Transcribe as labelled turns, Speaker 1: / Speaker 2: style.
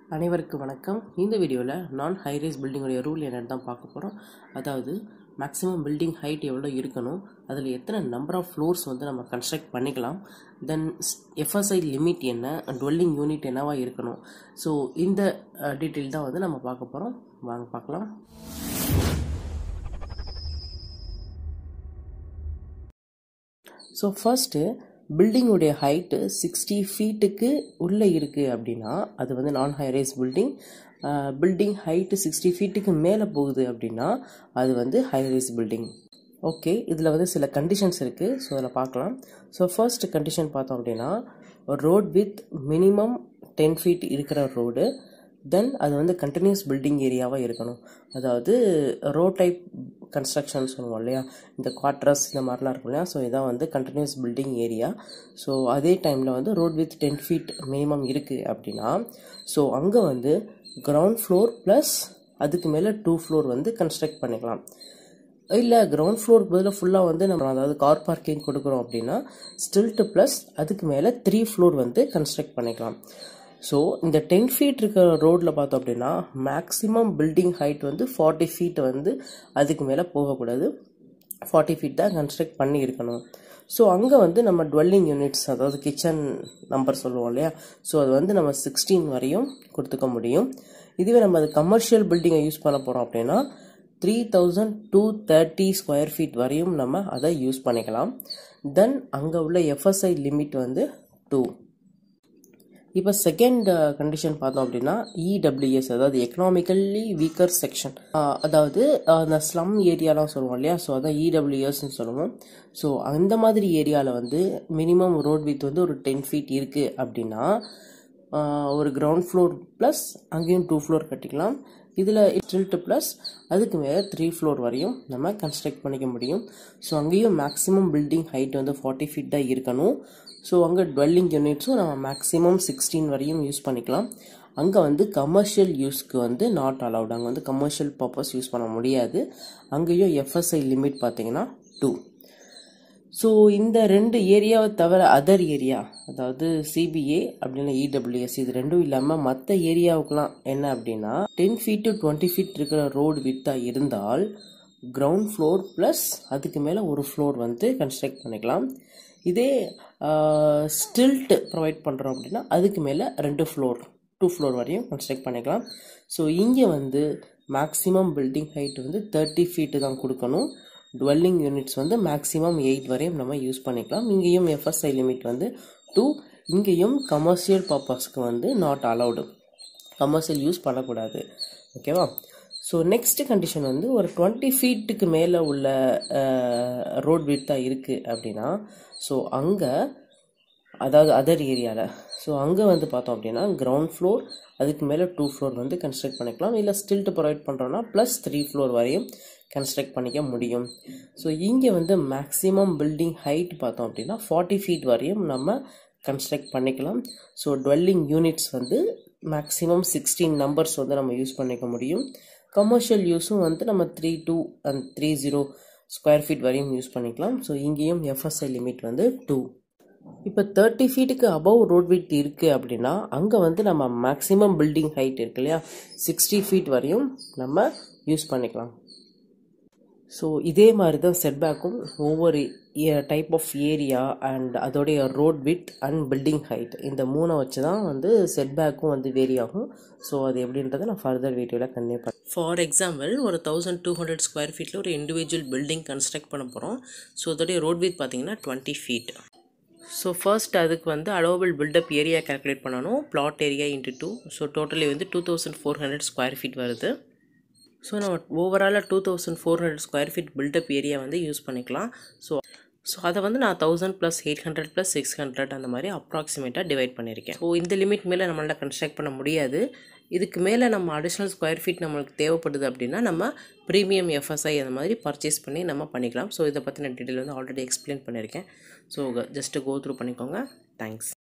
Speaker 1: அனைவருக்கும் வணக்கம் இந்த வீடியோவில் நான் ஹைரேஸ் பில்டிங்கோடைய ரூல் என்னன்னு தான் பார்க்க போகிறோம் அதாவது மேக்ஸிமம் பில்டிங் ஹைட் எவ்வளோ இருக்கணும் அதில் எத்தனை நம்பர் ஆஃப் ஃப்ளோர்ஸ் வந்து நம்ம கன்ஸ்ட்ரக்ட் பண்ணிக்கலாம் தென் எஃப்எஸ்ஐ லிமிட் என்ன டுவெல்லிங் யூனிட் என்னவா இருக்கணும் ஸோ இந்த டீட்டெயில் தான் வந்து நம்ம பார்க்க போகிறோம் வாங்க பார்க்கலாம் ஸோ ஃபர்ஸ்ட்டு பில்டிங்குடைய ஹைட்டு சிக்ஸ்டி ஃபீட்டுக்கு உள்ளே இருக்குது அப்படின்னா அது வந்து நான் high rise building building height sixty ஃபீட்டுக்கு மேலே போகுது அப்படின்னா அது வந்து ஹைரைஸ் பில்டிங் ஓகே இதில் வந்து சில கண்டிஷன்ஸ் இருக்குது ஸோ அதில் பார்க்கலாம் ஸோ ஃபர்ஸ்ட் கண்டிஷன் பார்த்தோம் அப்படின்னா road width minimum ten feet இருக்கிற ரோடு தென் அது வந்து கண்டினியூஸ் பில்டிங் ஏரியாவாக இருக்கணும் அதாவது ரோட் டைப் கன்ஸ்ட்ரக்ஷன் சொல்லுவோம் இல்லையா இந்த குவார்டர்ஸ் இந்த மாதிரிலாம் இருக்கும் இல்லையா ஸோ இதான் வந்து கண்டினியூஸ் பில்டிங் ஏரியா ஸோ அதே டைமில் வந்து road width ten feet minimum இருக்குது அப்படின்னா ஸோ அங்கே வந்து கிரவுண்ட் ஃப்ளோர் ப்ளஸ் அதுக்கு மேலே டூ ஃப்ளோர் வந்து கன்ஸ்ட்ரக்ட் பண்ணிக்கலாம் இல்லை கிரவுண்ட் ஃப்ளோருக்கு பதிலாக ஃபுல்லாக வந்து நம்ம அதாவது கார் பார்க்கிங் கொடுக்குறோம் அப்படின்னா ஸ்டில்ட்டு ப்ளஸ் அதுக்கு மேலே த்ரீ ஃப்ளோர் வந்து கன்ஸ்ட்ரக்ட் பண்ணிக்கலாம் ஸோ இந்த டென் ஃபீட் இருக்கிற ரோட்டில் பார்த்தோம் அப்படின்னா மேக்ஸிமம் பில்டிங் ஹைட் வந்து ஃபார்ட்டி ஃபீட் வந்து அதுக்கு மேலே போகக்கூடாது ஃபார்ட்டி ஃபீட் தான் கன்ஸ்ட்ரக்ட் பண்ணி இருக்கணும் ஸோ அங்கே வந்து நம்ம டுவெல்லிங் யூனிட்ஸ் அதாவது கிச்சன் நம்பர் சொல்லுவோம் இல்லையா ஸோ அது வந்து நம்ம சிக்ஸ்டீன் வரையும் கொடுத்துக்க முடியும் இதுவே நம்ம அது கமர்ஷியல் பில்டிங்கை யூஸ் பண்ண போகிறோம் அப்படின்னா three thousand two thirty square feet வரையும் நம்ம அதை யூஸ் பண்ணிக்கலாம் தென் அங்கே உள்ள எஃப்எஸ்ஐ லிமிட் வந்து டூ இப்போ செகண்ட் கண்டிஷன் பார்த்தோம் அப்படின்னா இடபிள்யூஎஸ் அதாவது எக்கனாமிக்கல்லி வீக்கர் செக்ஷன் அதாவது அந்த ஸ்லம் ஏரியாலாம் சொல்லுவோம் இல்லையா ஸோ அதான் இடபிள்யூஎஸ்ன்னு சொல்லுவோம் ஸோ அந்த மாதிரி ஏரியாவில் வந்து மினிமம் ரோட் வித் வந்து ஒரு டென் ஃபீட் இருக்குது அப்படின்னா ஒரு கிரவுண்ட் ஃப்ளோர் ப்ளஸ் அங்கேயும் டூ ஃப்ளோர் கட்டிக்கலாம் இதில் ஸ்டில்ட்டு ப்ளஸ் அதுக்கு மேலே த்ரீ ஃப்ளோர் வரையும் நம்ம கன்ஸ்ட்ரக்ட் பண்ணிக்க முடியும் ஸோ அங்கேயும் மேக்ஸிமம் பில்டிங் ஹைட் வந்து ஃபார்ட்டி ஃபீட் தான் இருக்கணும் ஸோ அங்கே டுவெல்லிங் யூனிட்ஸும் நம்ம மேக்ஸிமம் சிக்ஸ்டீன் வரையும் யூஸ் பண்ணிக்கலாம் அங்கே வந்து கமர்ஷியல் யூஸ்க்கு வந்து நாட் அலவுட் அங்கே வந்து கமர்ஷியல் பர்பஸ் யூஸ் பண்ண முடியாது அங்கேயும் எஃப்எஸ்ஐ லிமிட் பார்த்தீங்கன்னா டூ ஸோ இந்த ரெண்டு ஏரியாவை தவிர அதர் ஏரியா அதாவது சிபிஏ அப்படின்னா இடபிள்யூஎஸ் இது ரெண்டும் இல்லாமல் மற்ற ஏரியாவுக்குலாம் என்ன அப்படின்னா ten feet to twenty feet இருக்கிற ரோடு வித்தாக இருந்தால் கிரவுண்ட் ஃப்ளோர் ப்ளஸ் அதுக்கு மேலே ஒரு ஃப்ளோர் வந்து கன்ஸ்ட்ரக்ட் பண்ணிக்கலாம் இதே ஸ்டில்ட் ப்ரொவைட் பண்ணுறோம் அப்படின்னா அதுக்கு மேலே ரெண்டு ஃப்ளோர் டூ ஃப்ளோர் வரையும் கன்ஸ்ட்ரக்ட் பண்ணிக்கலாம் ஸோ இங்கே வந்து மேக்ஸிமம் பில்டிங் ஹைட் வந்து தேர்ட்டி ஃபீட்டு தான் கொடுக்கணும் டுவெல்லிங் யூனிட்ஸ் வந்து மேக்ஸிமம் எயிட் வரையும் நம்ம யூஸ் பண்ணிக்கலாம் இங்கேயும் எஃப்எஸ்ஐ லிமிட் வந்து டூ இங்கேயும் கமர்ஷியல் பர்பஸ்க்கு வந்து நாட் அலவுடு கமர்ஷியல் யூஸ் பண்ணக்கூடாது ஓகேவா ஸோ நெக்ஸ்ட் கண்டிஷன் வந்து ஒரு டுவெண்ட்டி ஃபீட்டுக்கு மேலே உள்ள ரோட் வித்தாக இருக்குது அப்படின்னா ஸோ அங்கே அதாவது அதர் ஏரியாவில் ஸோ அங்கே வந்து பார்த்தோம் அப்படின்னா கிரவுண்ட் ஃப்ளோர் அதுக்கு மேலே டூ ஃப்ளோர் வந்து கன்ஸ்ட்ரக்ட் பண்ணிக்கலாம் இல்லை ஸ்டில்ட்டு ப்ரொவைட் பண்ணுறோன்னா ப்ளஸ் த்ரீ ஃப்ளோர் வரையும் கன்ஸ்ட்ரக்ட் பண்ணிக்க முடியும் ஸோ இங்கே வந்து மேக்ஸிமம் பில்டிங் ஹைட் பார்த்தோம் அப்படின்னா ஃபார்ட்டி ஃபீட் வரையும் நம்ம கன்ஸ்ட்ரக்ட் பண்ணிக்கலாம் ஸோ டுவெல்லிங் யூனிட்ஸ் வந்து மேக்ஸிமம் சிக்ஸ்டீன் நம்பர்ஸ் வந்து நம்ம யூஸ் பண்ணிக்க முடியும் கமர்ஷியல் யூஸும் வந்து நம்ம three two and three zero square feet வரையும் யூஸ் பண்ணிக்கலாம் ஸோ இங்கேயும் எஃப்எஸ்ஐ லிமிட் வந்து டூ இப்போ தேர்ட்டி ஃபீட்டுக்கு அபவ் ரோட் விட் இருக்குது அப்படின்னா அங்கே வந்து நம்ம மேக்ஸிமம் பில்டிங் ஹைட் இருக்கு இல்லையா சிக்ஸ்டி ஃபீட் வரையும் நம்ம யூஸ் பண்ணிக்கலாம் ஸோ இதே மாதிரி தான் செட்பேக்கும் ஒவ்வொரு டைப் ஆஃப் ஏரியா அண்ட் அதோடைய road width and building height இந்த மூணை வச்சு தான் வந்து செட்பேக்கும் வந்து வேரி ஆகும் ஸோ அது எப்படின்றத நான் ஃபர்தர் வீடியோவில் கண்டிப்பாக பண்ணேன் ஃபார் எக்ஸாம்பிள் ஒரு தௌசண்ட் டூ ஹண்ட்ரட் ஸ்கொயர் ஃபீட்டில் ஒரு இண்டிவிஜுவல் பில்டிங் கன்ஸ்ட்ரக்ட் பண்ண போகிறோம் ஸோ அதோடைய ரோட் வித் பார்த்தீங்கன்னா டுவெண்ட்டி ஃபீட் ஸோ ஃபர்ஸ்ட் அதுக்கு வந்து அலோவபிள் பில்டப் ஏரியா கேல்குலேட் பண்ணணும் plot area into two so totally வந்து two thousand four hundred square feet வருது ஸோ நம்ம ஓவராலாக two thousand four hundred square feet built up area வந்து use பண்ணிக்கலாம் ஸோ ஸோ அதை வந்து நான் thousand plus eight hundred plus six hundred அந்த மாதிரி அப்ராக்சிமேட்டாக டிவைட் பண்ணியிருக்கேன் ஸோ இந்த லிமிட் மேலே நம்மளால் கன்ஸ்ட்ரக்ட் பண்ண முடியாது இதுக்கு மேலே நம்ம அடிஷ்னல் ஸ்கொயர் ஃபீட் நம்மளுக்கு தேவைப்படுது அப்படின்னா நம்ம ப்ரீமியம் எஃப்எஸ்ஐ அந்த மாதிரி பர்ச்சேஸ் பண்ணி நம்ம பண்ணிக்கலாம் ஸோ இதை பற்றின டீட்டெயில் வந்து ஆல்ரெடி எக்ஸ்பிளைன் பண்ணியிருக்கேன் ஸோ ஜஸ்ட்டு கோ த்ரூ பண்ணிக்கோங்க தேங்க்ஸ்